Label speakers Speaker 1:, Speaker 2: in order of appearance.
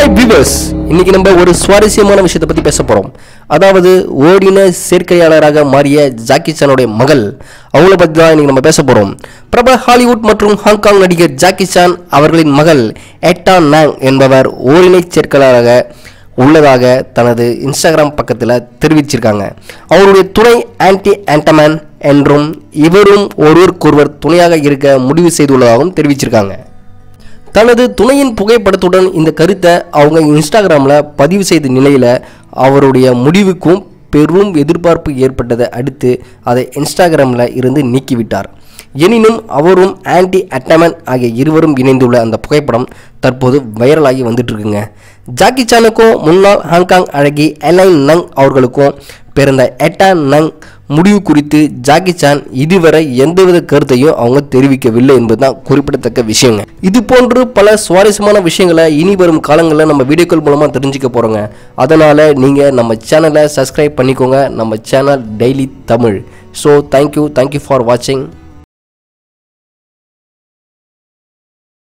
Speaker 1: viewers இன்னைக்கு நம்ம ஒரு சுவாரஸ்யமான விஷயத்தை பத்தி பேச போறோம் அதாவது ஓடின சேர்க்கையாளராக மாறிய ஜாக்கி சானுடைய மகள் அவங்கள பத்தி தான் இன்னைக்கு நம்ம பேச போறோம் பிரபல ஹாலிவுட் மற்றும் ஹாங்காங் நடிகர் ஜாக்கி சான் அவர்களின் மகள் எட்டா நாங் என்பவர் ஓரினை சேர்க்கையாளராக உள்ளதாக தனது இன்ஸ்டாகிராம் பக்கத்தில் தெரிவிச்சிருக்காங்க அவருடைய துணை ஆன்டி ஆண்டமேன் என்றும் இவரும் ஒருவருக்கொருவர் துணையாக இருக்க முடிவு செய்துள்ளதாகவும் தெரிவிச்சிருக்காங்க தனது துணையின் புகைப்படத்துடன் இந்த கருத்தை அவங்க இன்ஸ்டாகிராமில் பதிவு செய்த நிலையில் அவருடைய முடிவுக்கும் பெரும் எதிர்பார்ப்பு ஏற்பட்டதை அடுத்து அதை இன்ஸ்டாகிராமில் இருந்து நீக்கிவிட்டார் எனினும் அவரும் ஆன்டி அட்டமன் ஆகிய இருவரும் இணைந்துள்ள அந்த புகைப்படம் தற்போது வைரலாகி வந்துட்டு இருக்குங்க ஜாக்கி சானுக்கும் முன்னாள் ஹாங்காங் அழகி எலைன் நங் அவர்களுக்கும் பிறந்த எட்டா நங் முடிவு குறித்து ஜாக்கி சான் இதுவரை எந்தவித கருத்தையும் அவங்க தெரிவிக்கவில்லை என்பதுதான் குறிப்பிடத்தக்க விஷயங்க இது போன்று பல சுவாரஸ்யமான விஷயங்களை இனி வரும் காலங்களில் நம்ம வீடியோக்கள் மூலமாக தெரிஞ்சுக்க போகிறோங்க அதனால் நீங்கள் நம்ம சேனலை சப்ஸ்கிரைப் பண்ணிக்கோங்க நம்ம channel daily Tamil so thank you thank you for வாட்சிங்